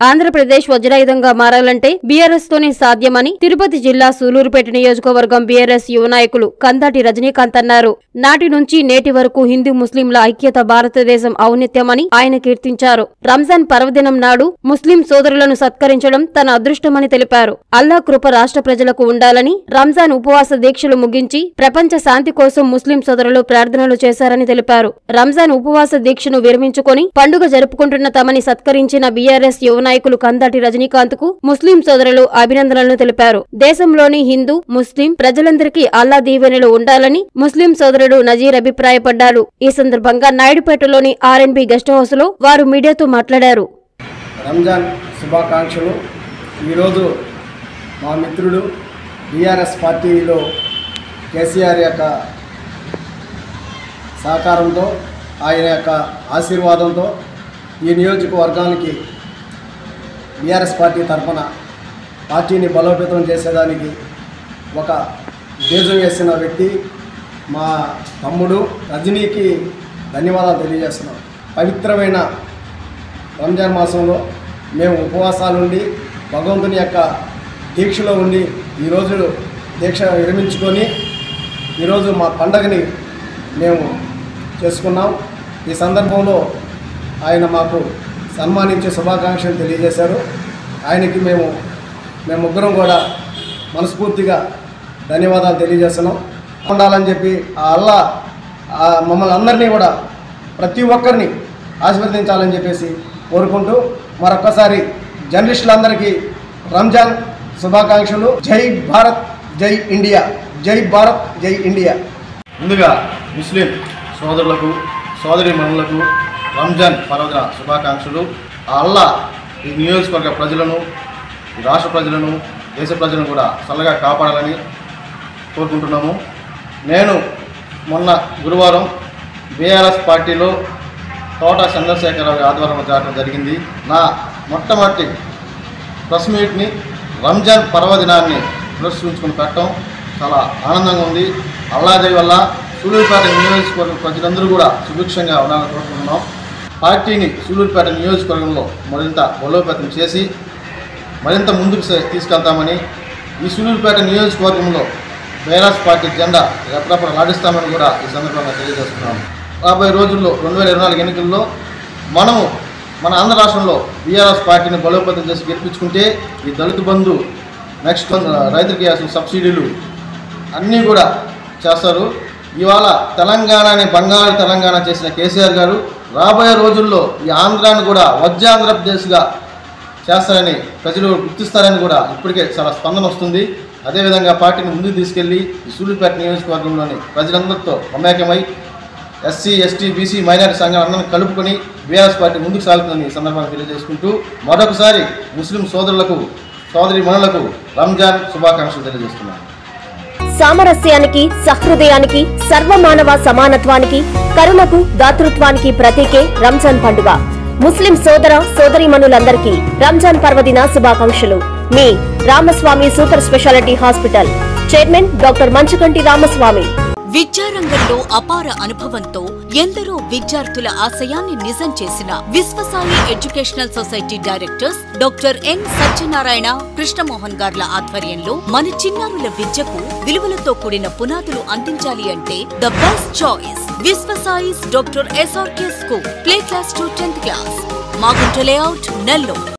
ఆంధ్రప్రదేశ్ వజ్రాయుధంగా మారాలంటే బీఆర్ఎస్ తోనే సాధ్యమని తిరుపతి జిల్లా సూలూరుపేట నియోజకవర్గం బీఆర్ఎస్ యువ నాయకులు కందాటి రజనీకాంత్ అన్నారు నాటి నుంచి నేటి వరకు హిందూ ముస్లింల ఐక్యత భారతదేశం ఔన్నత్యమని ఆయన కీర్తించారు రంజాన్ పర్వదినం నాడు ముస్లిం సోదరులను సత్కరించడం తన అదృష్టమని తెలిపారు అల్లా కృప రాష్ట్ర ప్రజలకు ఉండాలని రంజాన్ ఉపవాస దీక్షలు ముగించి ప్రపంచ శాంతి కోసం ముస్లిం సోదరులు ప్రార్థనలు చేశారని తెలిపారు రంజాన్ ఉపవాస దీక్షను విరమించుకొని పండుగ జరుపుకుంటున్న తమని సత్కరించిన బీఆర్ఎస్ యువ నాయకులు కందాటి రజనీకాంత్ కు ముస్లిం సోదరులు అభినందనలు తెలిపారు దేశంలోని హిందూ ముస్లిం ప్రజలందరికీ అల్లా దీవెనలు ఉండాలని ముస్లిం సోదరుడు నజీర్ అభిప్రాయపడ్డారు ఈ సందర్భంగా నాయుడుపేటలోని ఆర్ఎన్బి గెస్ట్ హౌస్ లో వారు మీడియాతో మాట్లాడారు రంజాన్ శుభాకాంక్షలు ఈరోజు మా మిత్రుడు బీఆర్ఎస్ పార్టీలో కేసీఆర్ యొక్క సహకారంతో ఆయన యొక్క ఆశీర్వాదంతో ఈ నియోజకవర్గానికి బీఆర్ఎస్ పార్టీ తరఫున పార్టీని బలోపేతం చేసేదానికి ఒక బీజం వేసిన వ్యక్తి మా తమ్ముడు రజనీకి ధన్యవాదాలు తెలియజేస్తున్నాం పవిత్రమైన రంజాన్ మాసంలో మేము ఉపవాసాలుండి భగవంతుని యొక్క దీక్షలో ఉండి ఈరోజు దీక్ష విరమించుకొని ఈరోజు మా పండగని మేము చేసుకున్నాం ఈ సందర్భంలో ఆయన మాకు సన్మానించే శుభాకాంక్షలు తెలియజేశారు ఆయనకి మేము మేము ముగ్గురం కూడా మనస్ఫూర్తిగా ధన్యవాదాలు తెలియజేస్తున్నాం ఉండాలని చెప్పి ఆ అల్లా ఆ మమ్మల్ని అందరినీ కూడా ప్రతి ఒక్కరిని ఆశీర్వదించాలని చెప్పేసి కోరుకుంటూ మరొక్కసారి జర్నలిస్టులందరికీ రంజాన్ శుభాకాంక్షలు జై భారత్ జై ఇండియా జై భారత్ జై ఇండియా ముందుగా ముస్లిం సోదరులకు సోదరి మనులకు రంజాన్ పర్వదిన శుభాకాంక్షలు ఆ అల్లా ఈ నియోజకవర్గ ప్రజలను ఈ రాష్ట్ర ప్రజలను దేశ ప్రజలను కూడా చల్లగా కాపాడాలని కోరుకుంటున్నాము నేను మొన్న గురువారం బీఆర్ఎస్ పార్టీలో తోట చంద్రశేఖరరావు ఆధ్వర్యంలో జరగడం జరిగింది నా మొట్టమొదటి ప్రెస్ మీట్ని రంజాన్ పర్వదినాన్ని పురస్కరించుకుని పెట్టడం చాలా ఆనందంగా ఉంది అల్లాదేవి వల్ల సూలూరుపేట నియోజకవర్గ ప్రజలందరూ కూడా సుభిక్షంగా ఉండాలని కోరుకుంటున్నాం పార్టీని సూలూరుపేట నియోజకవర్గంలో మరింత బలోపేతం చేసి మరింత ముందుకు సే- తీసుకెళ్తామని ఈ సూలూరుపేట నియోజకవర్గంలో బైరాస్ పార్టీ జెండా ఎప్పుడప్పుడు నాటిస్తామని కూడా ఈ సందర్భంగా తెలియజేస్తున్నాం రాబోయే రోజుల్లో రెండు వేల ఇరవై నాలుగు ఎన్నికల్లో మనము మన ఆంధ్ర రాష్ట్రంలో బీఆర్ఎస్ పార్టీని బలోపేతం చేసి గెలిపించుకుంటే ఈ దళిత బంధు నెక్స్ట్ రైతులకి అసలు సబ్సిడీలు అన్నీ కూడా చేస్తారు ఇవాళ తెలంగాణని బంగారు తెలంగాణ చేసిన కేసీఆర్ గారు రాబోయే రోజుల్లో ఈ ఆంధ్రాన్ని కూడా వజ్ర ఆంధ్రప్రదేశ్గా చేస్తారని ప్రజలు గుర్తిస్తారని కూడా ఇప్పటికే చాలా స్పందన వస్తుంది అదేవిధంగా పార్టీని ముందుకు తీసుకెళ్లి ఈ సూళ్ళూరుపేట నియోజకవర్గంలోని ప్రజలందరితో మమేకమై ఎస్సీ ఎస్టీ బీసీ మైనారిటీ సంఘాలందరినీ కలుపుకొని బీఆర్ఎస్ పార్టీ ముందుకు సాగుతుందని ఈ సందర్భంగా తెలియజేసుకుంటూ మరొకసారి ముస్లిం సోదరులకు సోదరి మనులకు రంజాన్ శుభాకాంక్షలు తెలియజేస్తున్నాను సామరస్యానికి సహృదయానికి సర్వమానవ సమానత్వానికి కరుణకు దాతృత్వానికి ప్రతీకే రంజాన్ పండుగ ముస్లిం సోదర సోదరీమణులందరికీ రంజాన్ పర్వదిన శుభాకాంక్షలు మీ Ramaswamy super speciality hospital chairman doctor Manchukanti Ramaswamy విద్యారంగంలో అపార అనుభవంతో ఎందరో విద్యార్థుల ఆశయాన్ని నిజం చేసిన Vishwasai educational society directors doctor N Satyanarayana Krishnamohan గార్ల ఆధ్వర్యంలో మన చిన్నారుల విద్యకు విలువలతో కూడిన పునాదులు అందించాలి అంటే the best choice Vishwasai's doctor SRK school play class to tenth class Magunta layout Nellore